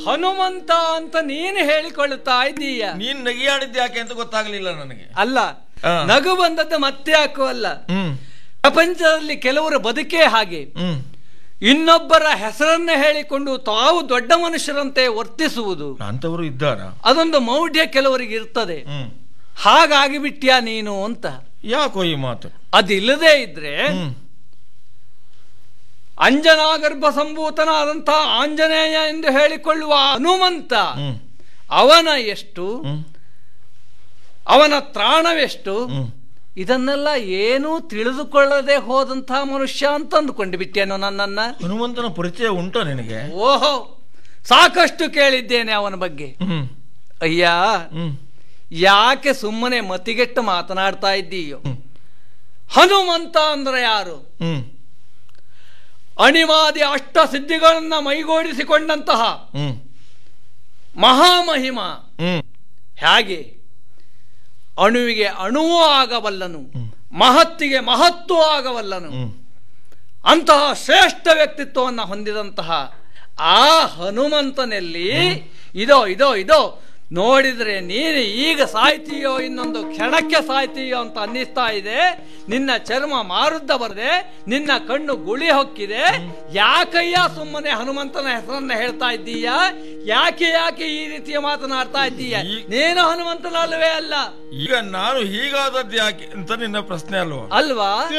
ಹನುಮಂತ ಅಂತ ನೀನು ಹೇಳಿಕೊಳ್ಳುತ್ತಾ ಇದ್ದೀಯ ನೀನ್ ನಗಿಯಾಡಿದ್ದು ಯಾಕೆ ಅಂತ ಗೊತ್ತಾಗ್ಲಿಲ್ಲ ನನಗೆ ಅಲ್ಲ ಆ. ನಗು ಬಂದದ್ದು ಮತ್ತೆ ಹಾಕುವಲ್ಲ ಹ್ಮ್ ಪ್ರಪಂಚದಲ್ಲಿ ಕೆಲವರು ಬದುಕೇ ಹಾಗೆ ಹ್ಮ್ ಇನ್ನೊಬ್ಬರ ಹೆಸರನ್ನ ಹೇಳಿಕೊಂಡು ತಾವು ದೊಡ್ಡ ಮನುಷ್ಯರಂತೆ ವರ್ತಿಸುವುದು ಅಂತವರು ಇದ್ದಾರಾ ಅದೊಂದು ಮೌಢ್ಯ ಕೆಲವರಿಗೆ ಇರ್ತದೆ ಹ್ಮ್ ಹಾಗಾಗಿ ಬಿಟ್ಟ್ಯಾ ನೀನು ಅಂತ ಯಾಕೋ ಈ ಮಾತು ಅದಿಲ್ಲದೆ ಇದ್ರೆ ಹ್ಮ್ ಅಂಜನಾಗರ್ಭ ಸಂಭೂತನಾದಂತಹ ಆಂಜನೇಯ ಎಂದು ಹೇಳಿಕೊಳ್ಳುವ ಹನುಮಂತ ಹ್ಮ್ ಅವನ ಎಷ್ಟು ಹ್ಮ್ ಅವನ ತ್ರಾಣವೆಷ್ಟು ಹ್ಮ್ ಇದನ್ನೆಲ್ಲ ಏನೂ ತಿಳಿದುಕೊಳ್ಳದೆ ಹೋದಂತಹ ಮನುಷ್ಯ ಅಂತ ಅಂದುಕೊಂಡು ಬಿಟ್ಟೇನೋ ನನ್ನನ್ನ ಹನುಮಂತನ ಪರಿಚಯ ಉಂಟೋ ನಿನಗೆ ಓಹೋ ಸಾಕಷ್ಟು ಕೇಳಿದ್ದೇನೆ ಅವನ ಬಗ್ಗೆ ಹ್ಮ್ ಅಯ್ಯ ಹ್ಮ್ ಯಾಕೆ ಸುಮ್ಮನೆ ಮತಿಗೆಟ್ಟು ಮಾತನಾಡ್ತಾ ಇದ್ದೀಯೋ ಹ್ಮ್. ಹನುಮಂತ ಅಂದ್ರೆ ಯಾರು ಹ್ಮ್ ಅಣಿಮಾದಿ ಅಷ್ಟ ಸಿದ್ಧಿಗಳನ್ನ ಮೈಗೂಡಿಸಿಕೊಂಡಂತಹ ಹ್ಮ್ ಮಹಾಮಹಿಮ ಹ್ಮ್ ಹೇಗೆ ಅಣುವಿಗೆ ಅಣುವೂ ಆಗಬಲ್ಲನು ಹ್ಮ್. ಮಹತ್ತಿಗೆ ಮಹತ್ವ ಆಗಬಲ್ಲನು ಹ್ಮ್ ಅಂತಹ ಶ್ರೇಷ್ಠ ವ್ಯಕ್ತಿತ್ವವನ್ನು ಹೊಂದಿದಂತಹ ಆ ಹನುಮಂತನಲ್ಲಿ ಇದೋ ಇದೋ ಇದೋ ನೋಡಿದ್ರೆ ನೀನು ಈಗ ಸಾಯ್ತೀಯೋ ಇನ್ನೊಂದು ಕ್ಷಣಕ್ಕೆ ಸಾಯ್ತೀಯೋ ಅಂತ ಅನ್ನಿಸ್ತಾ ಇದೆ ನಿನ್ನ ಚರ್ಮ ಮಾರುದ್ದ ಬರದೆ ನಿನ್ನ ಕಣ್ಣು ಗುಳಿ ಹೊಕ್ಕಿದೆ ಯಾಕಯ್ಯ ಸುಮ್ಮನೆ ಹನುಮಂತನ ಹೆಸರನ್ನ ಹೇಳ್ತಾ ಇದ್ದೀಯ ಯಾಕೆ ಯಾಕೆ ಈ ರೀತಿಯ ಮಾತನಾಡ್ತಾ ಇದ್ದೀಯ ಈ- ನೀನು ಹನುಮಂತನಲ್ವೇ ಅಲ್ಲ ಈಗ ನಾನು ಹೀಗಾದದ್ದು ಯಾಕೆ ಅಂತ ನಿನ್ನ ಪ್ರಶ್ನೆ ಅಲ್ವಾ ಅಲ್ವಾ